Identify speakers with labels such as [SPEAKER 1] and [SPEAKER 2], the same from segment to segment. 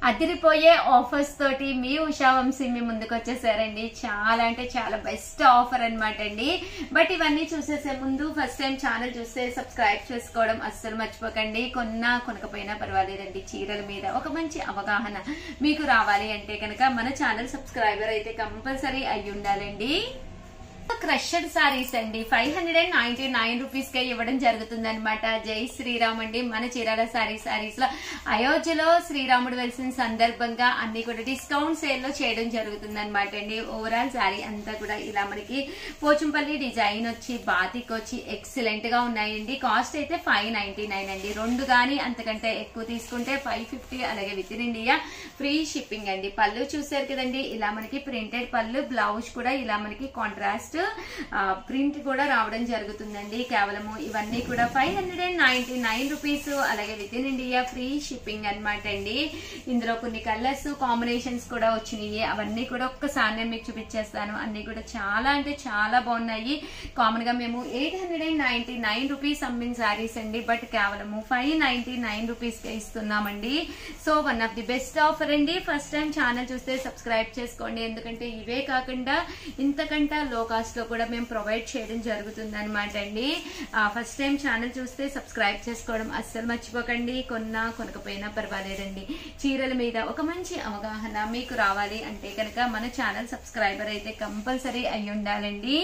[SPEAKER 1] అదిరిపోయే ఆఫర్స్ తోటి మీ ఉషా వంశీ మీ ముందుకు వచ్చేసారండి చాలా అంటే చాలా బెస్ట్ ఆఫర్ అన్నమాట అండి బట్ ఇవన్నీ చూసేసే ముందు ఫస్ట్ టైం ఛానల్ చూస్తే సబ్స్క్రైబ్ చేసుకోవడం అస్సలు మర్చిపోకండి కొన్నా కొనకపోయినా పర్వాలేదండి చీరల మీద ఒక మంచి అవగాహన మీకు రావాలి అంటే కనుక మన ఛానల్ సబ్స్క్రైబర్ అయితే కంపల్సరీ అయి ఉండాలండి క్రషడ్ సారీస్ అండి five hundred and ninety nine rupees కే ఇవ్వడం జరుగుతుంది అనమాట జై శ్రీరామ్ అండి మన చీరాల సారీ సారీస్ లో అయోధ్యలో శ్రీరాముడు వెలిసిన సందర్భంగా అన్ని కూడా డిస్కౌంట్ సేల్ లో చేయడం జరుగుతుంది అనమాట అండి ఓవరాల్ సారీ అంతా కూడా ఇలా మనకి పోచంపల్లి డిజైన్ వచ్చి బాతిక్ వచ్చి ఎక్సలెంట్ గా ఉన్నాయండి కాస్ట్ అయితే ఫైవ్ నైన్టీ నైన్ అండి రెండు గానీ అంతకంటే ఎక్కువ తీసుకుంటే ఫైవ్ ఫిఫ్టీ అలాగే with in India free shipping అండి పళ్ళు చూసారు కదండి ఇలా మనకి ప్రింటెడ్ పళ్ళు బ్లౌజ్ కూడా ఇలా మనకి కాంట్రాస్ట్ ప్రింట్ కూడా రావడం జరుగుతుందండి కేవలము ఇవన్నీ కూడా five hundred and ninety nine rupees అలాగే with in India free shipping అనమాట అండి ఇందులో కొన్ని కలర్స్ కాంబినేషన్స్ కూడా వచ్చినాయి అవన్నీ కూడా ఒక్కసారి నేను మీకు చూపించేస్తాను అన్ని కూడా చాలా అంటే చాలా బాగున్నాయి కామన్ గా మేము eight hundred and ninety nine rupees అమ్మిన శారీస్ అండి బట్ కేవలము ఫైవ్ నైన్టీ నైన్ రూపీస్ కే ఇస్తున్నామండి so one of the best offer అండి ఫస్ట్ టైం ఛానల్ చూస్తే సబ్స్క్రైబ్ చేసుకోండి ఎందుకంటే ఇవే కాకుండా ఇంతకంటే లో కాస్ట్ లో కూడా మేము ప్రొవైడ్ చేయడం జరుగుతుంది అనమాట అండి ఫస్ట్ టైం ఛానల్ చూస్తే సబ్స్క్రైబ్ చేసుకోవడం అస్సలు మర్చిపోకండి కొన్నా కొనకపోయినా పర్వాలేదండి చీరల మీద ఒక మంచి అవగాహన మీకు రావాలి అంటే కనుక మన ఛానల్ సబ్స్క్రైబర్ అయితే కంపల్సరీ అయి ఉండాలండి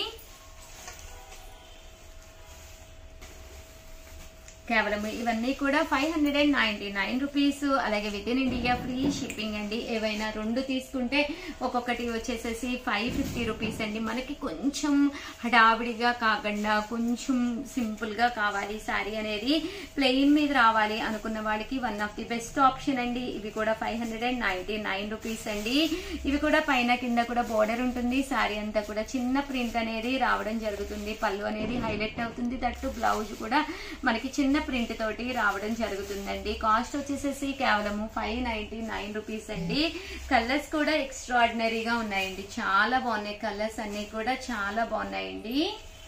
[SPEAKER 1] కేవలం ఇవన్నీ కూడా five hundred and ninety nine rupees అలాగే with in India free shipping అండి ఏవైనా రెండు తీసుకుంటే ఒక్కొక్కటి వచ్చేసేసి ఫైవ్ ఫిఫ్టీ రూపీస్ అండి మనకి కొంచెం హడావిడిగా కాకుండా కొంచెం సింపుల్ గా కావాలి శారీ అనేది ప్లెయిన్ మీద రావాలి అనుకున్న వాళ్ళకి one of the best option అండి ఇవి కూడా five hundred and ninety nine rupees అండి ఇవి కూడా పైన కింద కూడా బోర్డర్ ఉంటుంది శారీ అంతా కూడా చిన్న ప్రింట్ అనేది రావడం జరుగుతుంది పళ్ళు అనేది హైలైట్ అవుతుంది దట్టు బ్లౌజ్ కూడా మనకి చిన్న ప్రింట్ తోటి రావడం జరుగుతుందండి కాస్ట్ వచ్చేసేసి కేవలము ఫైవ్ నైన్టీ నైన్ రూపీస్ అండి కలర్స్ కూడా ఎక్స్ట్రాడినరీగా ఉన్నాయండి చాలా బాగున్నాయి కలర్స్ అన్ని కూడా చాలా బాగున్నాయండి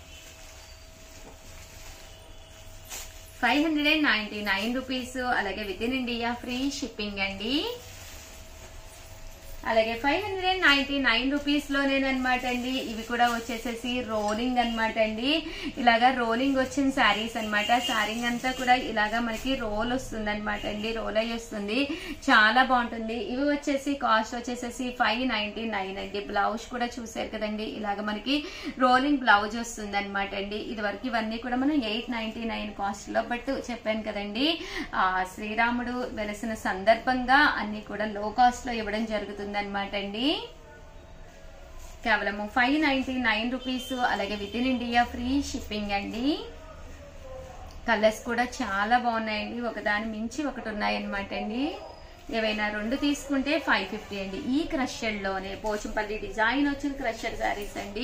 [SPEAKER 1] five hundred and ninety nine rupees అలాగే with in India free shipping అండి అలాగే five hundred and ninety nine rupees లోనేనమాట అండి ఇవి కూడా వచ్చేసేసి రోలింగ్ అనమాట అండి ఇలాగా రోలింగ్ వచ్చిన శారీస్ అనమాట శారీంగ్ అంతా కూడా ఇలాగా మనకి రోల్ వస్తుంది అనమాట అండి రోల్ అయ్యి వస్తుంది చాలా బాగుంటుంది ఇవి వచ్చేసి కాస్ట్ వచ్చేసేసి ఫైవ్ నైన్టీ నైన్ అండి బ్లౌజ్ కూడా చూసారు కదండి ఇలాగ మనకి రోలింగ్ బ్లౌజ్ వస్తుంది అనమాట అండి ఇది వరకు ఇవన్నీ కూడా మనం ఎయిట్ నైన్టీ నైన్ కాస్ట్ లో బట్ చెప్పాను కదండి ఆ శ్రీరాముడు వెలసిన సందర్భంగా అన్ని కూడా లో కాస్ట్ లో ఇవ్వడం జరుగుతుంది అనమాట అండి కేవలము ఫైవ్ నైన్టీ నైన్ రూపీస్ అలాగే with in India free shipping అండి కలర్స్ కూడా చాలా బాగున్నాయండి ఒకదాని మించి ఒకటి ఉన్నాయన్నమాట అండి ఏవైనా రెండు తీసుకుంటే ఫైవ్ ఫిఫ్టీ అండి ఈ క్రషర్ లోనే పోచంపల్లి డిజైన్ వచ్చిన క్రషర్ శారీస్ అండి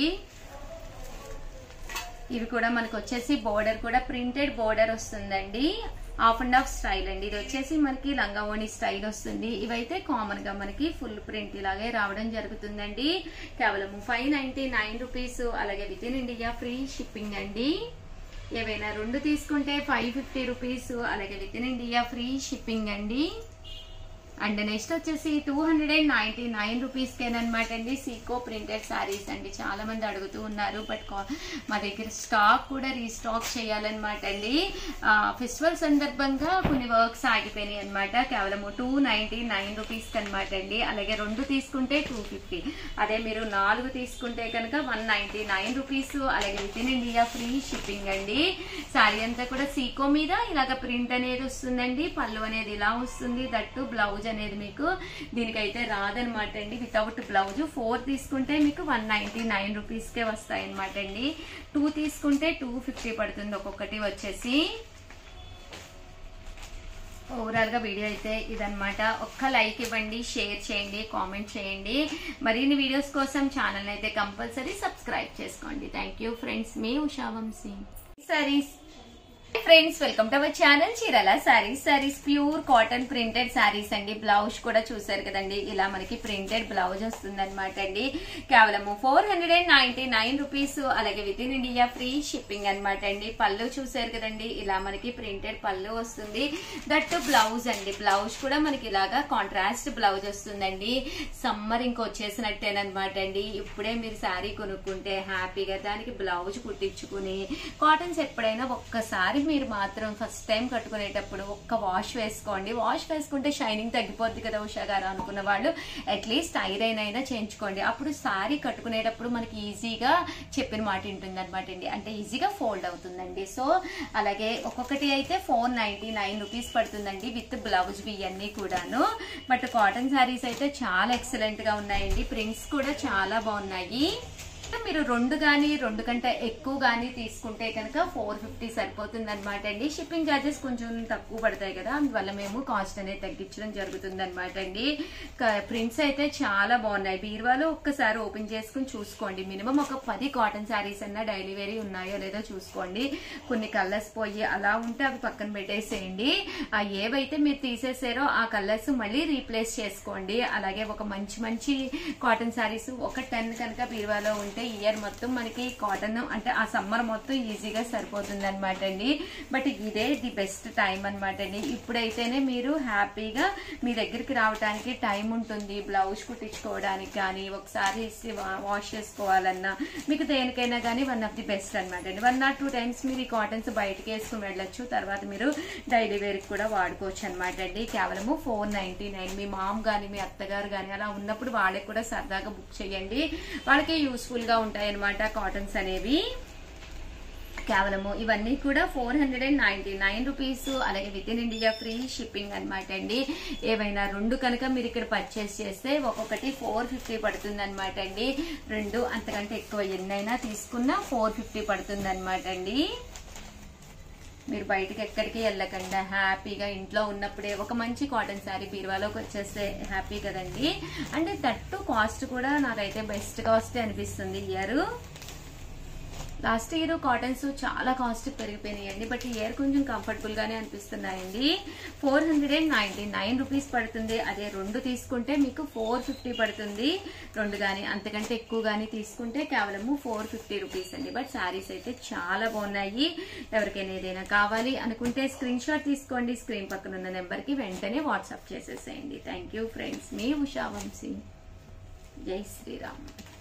[SPEAKER 1] ఇవి కూడా మనకు వచ్చేసి బోర్డర్ కూడా ప్రింటెడ్ బోర్డర్ వస్తుందండి హాఫ్ అండ్ హాఫ్ స్టైల్ అండి ఇది వచ్చేసి మనకి లంగావోణి స్టైల్ వస్తుంది ఇవైతే కామన్ గా మనకి ఫుల్ ప్రింట్ ఇలాగే రావడం జరుగుతుందండి కేవలం ఫైవ్ నైన్టీ నైన్ రూపీస్ అలాగే with in India free shipping అండి ఏవైనా రెండు తీసుకుంటే ఫైవ్ ఫిఫ్టీ రూపీస్ అలాగే with in India free shipping అండి అండ్ నెక్స్ట్ వచ్చేసి two hundred and ninety nine rupees కేనమాట అండి సీకో ప్రింటెడ్ శారీస్ అండి చాలా మంది అడుగుతూ ఉన్నారు బట్ మా దగ్గర స్టాక్ కూడా రీస్టాక్ చేయాలన్నమాట అండి ఫెస్టివల్ సందర్భంగా కొన్ని వర్క్స్ ఆగిపోయినాయి అనమాట కేవలం టూ నైన్టీ నైన్ రూపీస్ అనమాట అండి అలాగే రెండు తీసుకుంటే టూ ఫిఫ్టీ అదే మీరు నాలుగు తీసుకుంటే కనుక వన్ నైన్టీ నైన్ రూపీస్ అలాగే with in India free shipping అండి శారీ అంతా కూడా సీకో మీద ఇలాగ ప్రింట్ అనేది వస్తుందండి పళ్ళు అనేది ఇలా వస్తుంది దట్టు బ్లౌజ్ అనేది మీకు దీనికైతే రాదనమాట అండి వితౌట్ బ్లౌజ్ ఫోర్ తీసుకుంటే మీకు వన్ నైన్టీ నైన్ రూపీస్కే వస్తాయి అనమాట అండి టూ తీసుకుంటే టూ ఫిఫ్టీ పడుతుంది ఒక్కొక్కటి వచ్చేసి ఓవరాల్ గా వీడియో అయితే ఇదనమాట ఒక్క లైక్ ఇవ్వండి షేర్ చేయండి కామెంట్ చేయండి మరిన్ని వీడియోస్ కోసం ఛానల్ అయితే కంపల్సరీ సబ్స్క్రైబ్ చేసుకోండి థ్యాంక్ యూ ఫ్రెండ్స్ మీ Usha Vamsi saris friends welcome to our channel చీరల saris saris pure cotton printed saris అండి బ్లౌజ్ కూడా చూసారు కదండి ఇలా మనకి ప్రింటెడ్ బ్లౌజ్ వస్తుంది అనమాట అండి కేవలము four hundred and ninety nine rupees అలాగే with in India free shipping అనమాట అండి పళ్ళు చూసారు కదండి ఇలా మనకి ప్రింటెడ్ పళ్ళు వస్తుంది దట్ బ్లౌజ్ అండి బ్లౌజ్ కూడా మనకి ఇలాగా కాంట్రాస్ట్ బ్లౌజ్ వస్తుందండి సమ్మర్ ఇంక వచ్చేసినట్టేనమాట అండి ఇప్పుడే మీరు శారీ కొనుక్కుంటే హ్యాపీగా దానికి బ్లౌజ్ కుట్టించుకుని కాటన్స్ ఎప్పుడైనా ఒక్కసారి మీరు మాత్రం ఫస్ట్ టైం కట్టుకునేటప్పుడు ఒక్క వాష్ వేసుకోండి వాష్ వేసుకుంటే షైనింగ్ తగ్గిపోద్ది కదా ఉషా గారు అనుకున్న వాళ్ళు అట్లీస్ట్ ఐరన్ అయినా చేయించుకోండి అప్పుడు సారీ కట్టుకునేటప్పుడు మనకి ఈజీగా చెప్పిన మాట ఉంటుంది అనమాట అండి అంటే ఈజీగా ఫోల్డ్ అవుతుందండి సో అలాగే ఒక్కొక్కటి అయితే ఫోర్ నైన్టీ నైన్ రూపీస్ పడుతుందండి విత్ బ్లౌజ్ ఇవన్నీ కూడాను బట్ కాటన్ శారీస్ అయితే చాలా ఎక్సలెంట్ గా ఉన్నాయండి ప్రింట్స్ కూడా చాలా బాగున్నాయి మీరు రెండు కానీ రెండు కంటే ఎక్కువ కానీ తీసుకుంటే కనుక ఫోర్ ఫిఫ్టీ సరిపోతుంది అనమాట అండి షిప్పింగ్ ఛార్జెస్ కొంచెం తక్కువ పడతాయి కదా అందువల్ల మేము కాస్ట్ అనేది తగ్గించడం జరుగుతుంది అనమాట అండి ప్రింట్స్ అయితే చాలా బాగున్నాయి బీరువాలో ఒక్కసారి ఓపెన్ చేసుకుని చూసుకోండి మినిమం ఒక పది కాటన్ శారీస్ అన్నా డైలీ వేరీ ఉన్నాయో లేదో చూసుకోండి కొన్ని కలర్స్ పోయి అలా ఉంటే అవి పక్కన పెట్టేసేయండి ఆ ఏవైతే మీరు తీసేసారో ఆ కలర్స్ మళ్ళీ రీప్లేస్ చేసుకోండి అలాగే ఒక మంచి మంచి కాటన్ శారీస్ ఒక టెన్ కనుక బీరువాలో ఉంటే ఇయర్ మొత్తం మనకి కాటన్ అంటే ఆ సమ్మర్ మొత్తం ఈజీగా సరిపోతుంది అనమాట అండి బట్ ఇదే ది బెస్ట్ టైం అనమాట అండి ఇప్పుడైతేనే మీరు హ్యాపీగా మీ దగ్గరికి రావడానికి టైం ఉంటుంది బ్లౌజ్ కుట్టించుకోవడానికి కానీ ఒకసారి ఇసి వాష్ చేసుకోవాలన్నా మీకు దేనికైనా కానీ వన్ ఆఫ్ ది బెస్ట్ అనమాట అండి వన్ ఆర్ టూ టైమ్స్ మీరు ఈ కాటన్స్ బయటకి వేసుకుని వెళ్ళొచ్చు తర్వాత మీరు డైలీ వేర్కి కూడా వాడుకోవచ్చు అనమాట అండి కేవలము ఫోర్ నైన్టీ నైన్ మీ మామ్ కానీ మీ అత్తగారు కానీ అలా ఉన్నప్పుడు వాళ్ళకి కూడా సరదాగా బుక్ చేయండి వాళ్ళకి యూస్ఫుల్ గా ఉంటాయి అనమాట కాటన్స్ అనేవి కేవలము ఇవన్నీ కూడా four hundred and ninety nine rupees అలాగే with in India free shipping అనమాట అండి ఏవైనా రెండు కనుక మీరు ఇక్కడ పర్చేస్ చేస్తే ఒక్కొక్కటి ఫోర్ ఫిఫ్టీ పడుతుంది అనమాట అండి రెండు అంతకంటే ఎక్కువ ఎన్నైనా తీసుకున్నా ఫోర్ ఫిఫ్టీ పడుతుంది అనమాట అండి మీరు బయటికి ఎక్కడికి వెళ్ళకుండా హ్యాపీగా ఇంట్లో ఉన్నప్పుడే ఒక మంచి కాటన్ శారీ బీరువాలోకి వచ్చేస్తే హ్యాపీ కదండి అంటే తట్టు కాస్ట్ కూడా నాకైతే బెస్ట్ కాస్ట్ అనిపిస్తుంది ఇయర్ లాస్ట్ ఇయర్ కాటన్స్ చాలా కాస్ట్ పెరిగిపోయినాయండి బట్ ఈ ఇయర్ కొంచెం కంఫర్టబుల్ గానే అనిపిస్తున్నాయండి four hundred and ninety nine rupees పడుతుంది అదే రెండు తీసుకుంటే మీకు ఫోర్ ఫిఫ్టీ పడుతుంది రెండు కానీ అంతకంటే ఎక్కువ కానీ తీసుకుంటే కేవలము ఫోర్ ఫిఫ్టీ రూపీస్ అండి బట్ శారీస్ అయితే చాలా బాగున్నాయి ఎవరికైనా ఏదైనా కావాలి అనుకుంటే స్క్రీన్ షాట్ తీసుకోండి స్క్రీన్ పక్కన ఉన్న నెంబర్కి వెంటనే వాట్సాప్ చేసేసేయండి థ్యాంక్ యూ ఫ్రెండ్స్ మీ ఉషా వంశీ జై శ్రీరామ్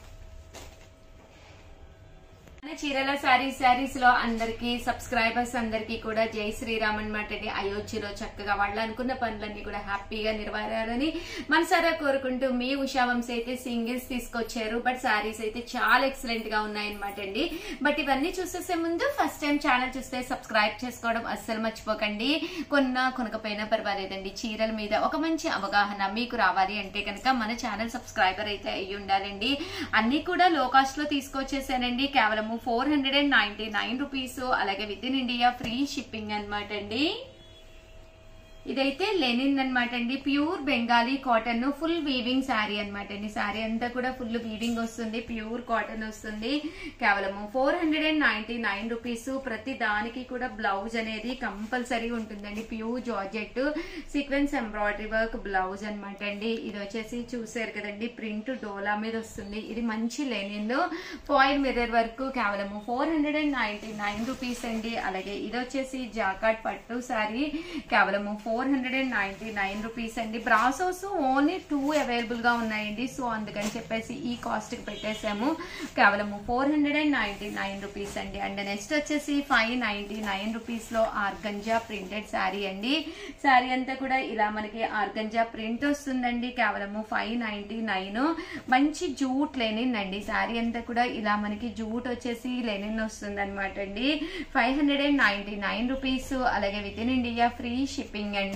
[SPEAKER 1] మన చీరల శారీస్ శారీస్ లో అందరికి సబ్స్క్రైబర్స్ అందరికి కూడా జై శ్రీరామ్ అనమాట అండి అయోధ్యలో చక్కగా వాళ్ళు అనుకున్న పనులన్నీ కూడా హ్యాపీగా నిర్వహించాలని మనసారా కోరుకుంటూ మీ ఉషా వంశీ అయితే సింగిల్స్ తీసుకొచ్చారు బట్ శారీస్ అయితే చాలా ఎక్సలెంట్ గా ఉన్నాయన్నమాట అండి బట్ ఇవన్నీ చూసేసే ముందు ఫస్ట్ టైం ఛానల్ చూస్తే సబ్స్క్రైబ్ చేసుకోవడం అస్సలు మర్చిపోకండి కొన్నా కొనకపోయినా పర్వాలేదండి చీరల మీద ఒక మంచి అవగాహన మీకు రావాలి అంటే కనుక మన ఛానల్ సబ్స్క్రైబర్ అయితే అయ్యి ఉండాలండి అన్ని కూడా లో కాస్ట్ లో తీసుకొచ్చేసానండి కేవలం four hundred and ninety nine rupees అలాగే with in India free shipping అనమాట అండి ఇదైతే లెనిన్ అనమాట అండి pure Bengali cotton full weaving sari అనమాట అండి శారీ అంతా కూడా ఫుల్ వీవింగ్ వస్తుంది ప్యూర్ కాటన్ వస్తుంది కేవలము four hundred and ninety nine rupees ప్రతి దానికి కూడా బ్లౌజ్ అనేది కంపల్సరీ ఉంటుందండి pure georgette sequence embroidery work blouse అనమాట అండి ఇది వచ్చేసి చూసారు కదండి ప్రింట్ డోలా మీద వస్తుంది ఇది మంచి లెనిన్ ఫాయిల్ మిర్రర్ వర్క్ కేవలము four hundred and ninety nine rupees అండి అలాగే ఇది వచ్చేసి జాకాట్ పట్టు శారీ కేవలము four hundred and ninety nine rupees అండి బ్రాసోస్ ఓన్లీ టూ అవైలబుల్ గా ఉన్నాయండి సో అందుకని చెప్పేసి ఈ కాస్ట్ కి పెట్టేసాము కేవలము four hundred and ninety nine rupees అండి అండ్ నెక్స్ట్ వచ్చేసి ఫైవ్ నైన్టీ నైన్ రూపీస్ లో ఆర్గంజా ప్రింటెడ్ శారీ అండి శారీ అంతా కూడా ఇలా మనకి ఆర్గంజా ప్రింట్ వస్తుందండి కేవలము ఫైవ్ నైన్టీ నైన్ మంచి జూట్ లెనిన్ అండి శారీ అంతా కూడా ఇలా మనకి జూట్ వచ్చేసి లెనిన్ వస్తుంది అనమాట అండి five hundred and ninety nine rupees అలాగే with in India free shipping అండి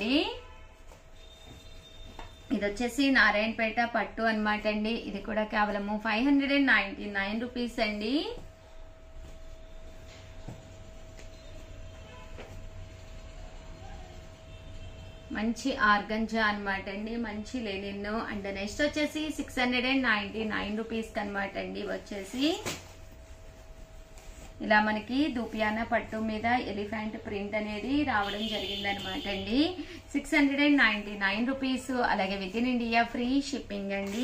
[SPEAKER 1] ఇది వచ్చేసి నారాయణపేట పట్టు అనమాట అండి ఇది కూడా కేవలము five hundred and ninety nine rupees అండి మంచి ఆర్గంజా అనమాట అండి మంచి లెనిన్ అండ్ నెక్స్ట్ వచ్చేసి six hundred and ninety nine rupees అనమాట అండి ఇవి వచ్చేసి ఇలా మనకి దూపియానా పట్టు మీద ఎలిఫెంట్ ప్రింట్ అనేది రావడం జరిగిందనమాట అండి six hundred and ninety nine rupees అలాగే with in India free shipping అండి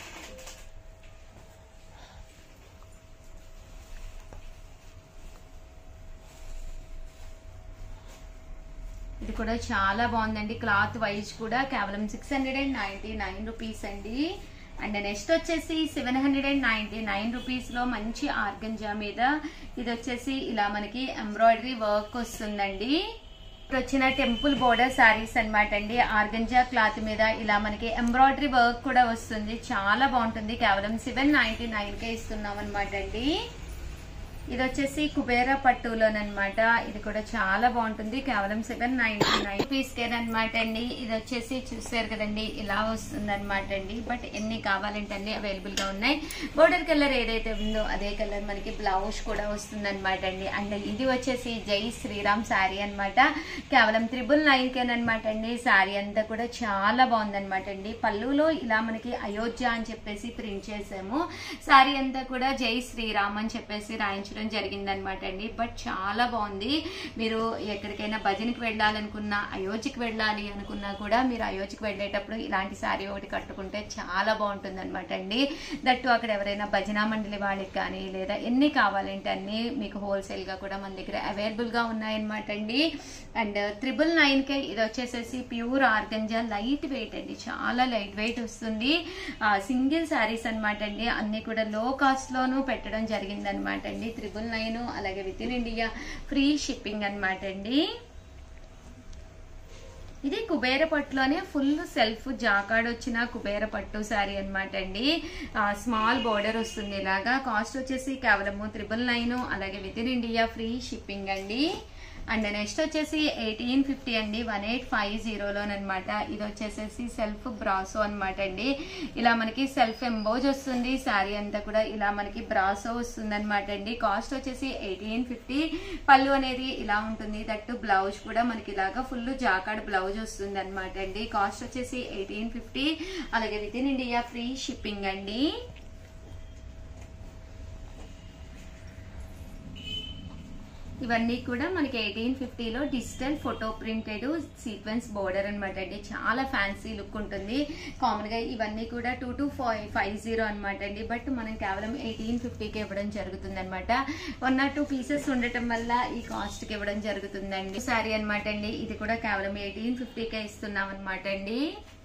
[SPEAKER 1] ఇది కూడా చాలా బాగుందండి క్లాత్ వైజ్ కూడా కేవలం six hundred and ninety nine rupees అండి అండ్ నెక్స్ట్ వచ్చేసి seven hundred and ninety nine rupees లో మంచి ఆర్గంజా మీద ఇది వచ్చేసి ఇలా మనకి ఎంబ్రాయిడరీ వర్క్ వస్తుందండి ఇప్పుడు వచ్చిన టెంపుల్ బోర్డర్ శారీస్ అన్నమాట అండి ఆర్గంజా క్లాత్ మీద ఇలా మనకి ఎంబ్రాయిడరీ వర్క్ కూడా వస్తుంది చాలా బాగుంటుంది కేవలం సెవెన్ నైన్టీ నైన్ కే ఇస్తున్నాం అనమాట అండి ఇది వచ్చేసి కుబేరా పట్టులోనమాట ఇది కూడా చాలా బాగుంటుంది కేవలం సెవెన్ నైన్టీ నైన్ రూపీస్ అనమాట అండి ఇది వచ్చేసి చూసారు కదండి ఇలా వస్తుంది అనమాట అండి బట్ ఎన్ని కావాలంటే అన్ని అవైలబుల్ గా ఉన్నాయి బోర్డర్ కలర్ ఏదైతే ఉందో అదే కలర్ మనకి బ్లౌజ్ కూడా వస్తుంది అనమాట అండి అండ్ ఇది వచ్చేసి జై శ్రీరామ్ శారీ అన్నమాట కేవలం త్రిబుల్ నైన్ కేనమాట అండి శారీ అంతా కూడా చాలా బాగుందన్నమాట అండి పళ్ళులో ఇలా మనకి అయోధ్య అని చెప్పేసి ప్రింట్ చేసాము శారీ అంతా కూడా జై శ్రీరామ్ అని చెప్పేసి రాయించడం జరిగిందనమాట అండి బట్ చాలా బాగుంది మీరు ఎక్కడికైనా భజనకి వెళ్ళాలనుకున్నా అయోధ్యకి వెళ్ళాలి అనుకున్నా కూడా మీరు అయోధ్యకి వెళ్ళేటప్పుడు ఇలాంటి శారీ ఒకటి కట్టుకుంటే చాలా బాగుంటుంది అనమాట అండి దట్టు అక్కడ ఎవరైనా భజనా మండలి వాళ్ళకి కానీ లేదా ఎన్ని కావాలంటే అన్ని మీకు హోల్సేల్ గా కూడా మన దగ్గర అవైలబుల్ గా ఉన్నాయన్నమాట అండి అండ్ త్రిబుల్ నైన్ కే ఇది వచ్చేసేసి ప్యూర్ ఆర్గంజా లైట్ వెయిట్ అండి చాలా లైట్ వెయిట్ వస్తుంది సింగిల్ శారీస్ అనమాట అండి అన్ని కూడా లో కాస్ట్ లోను పెట్టడం జరిగింది అనమాట అండి త్రిబుల్ నైన్ అలాగే with in India free shipping అనమాట అండి ఇది కుబేర పట్టులోనే ఫుల్ సెల్ఫ్ జాకాడ్ వచ్చిన కుబేర పట్టు శారీ అనమాట అండి స్మాల్ బోర్డర్ వస్తుంది ఇలాగా కాస్ట్ వచ్చేసి కేవలము త్రిబుల్ నైన్ అలాగే with in India free shipping అండి అండ్ నెక్స్ట్ వచ్చేసి ఎయిటీన్ ఫిఫ్టీ అండి వన్ ఎయిట్ ఫైవ్ జీరోలోనమాట ఇది వచ్చేసేసి సెల్ఫ్ బ్రాసో అనమాట అండి ఇలా మనకి సెల్ఫ్ ఎంబోజ్ వస్తుంది శారీ అంతా కూడా ఇలా మనకి బ్రాసో వస్తుంది అనమాట అండి కాస్ట్ వచ్చేసి ఎయిటీన్ ఫిఫ్టీ పళ్ళు అనేది ఇలా ఉంటుంది దట్టు బ్లౌజ్ కూడా మనకి ఇలాగా ఫుల్ జాకాడ్ బ్లౌజ్ వస్తుంది అనమాట అండి కాస్ట్ వచ్చేసి ఎయిటీన్ ఫిఫ్టీ అలాగే with in India free shipping అండి ఇవన్నీ కూడా మనకి ఎయిటీన్ ఫిఫ్టీలో digital photo printed sequence border అనమాట అండి చాలా ఫ్యాన్సీ లుక్ ఉంటుంది కామన్ గా ఇవన్నీ కూడా two two five five zero అనమాట అండి బట్ మనం కేవలం ఎయిటీన్ ఫిఫ్టీకి ఇవ్వడం జరుగుతుంది అనమాట వన్ ఆర్ టూ పీసెస్ ఉండటం వల్ల ఈ కాస్ట్ కి ఇవ్వడం జరుగుతుందండి సారీ అనమాట అండి ఇది కూడా కేవలం ఎయిటీన్ ఫిఫ్టీకే ఇస్తున్నాం అనమాట అండి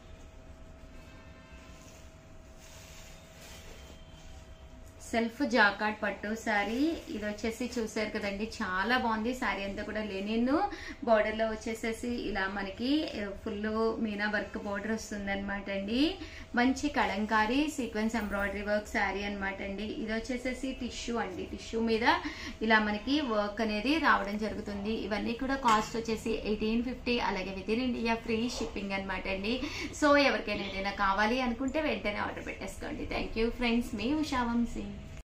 [SPEAKER 1] సెల్ఫ్ జాకాట్ పట్టు శారీ ఇది వచ్చేసి చూసారు కదండి చాలా బాగుంది శారీ అంతా కూడా లెనిన్ బార్డర్ లో వచ్చేసేసి ఇలా మనకి ఫుల్ మీనా వర్క్ బార్డర్ వస్తుంది అనమాట అండి మంచి Kalamkari sequence embroidery work sari అనమాట అండి ఇది వచ్చేసేసి టిష్యూ అండి టిష్యూ మీద ఇలా మనకి వర్క్ అనేది రావడం జరుగుతుంది ఇవన్నీ కూడా కాస్ట్ వచ్చేసి ఎయిటీన్ ఫిఫ్టీ అలాగే with in India free shipping అనమాట అండి సో ఎవరికైనా ఏదైనా కావాలి అనుకుంటే వెంటనే ఆర్డర్ పెట్టేసుకోండి థ్యాంక్ యూ ఫ్రెండ్స్ మీ ఉషా వంశీ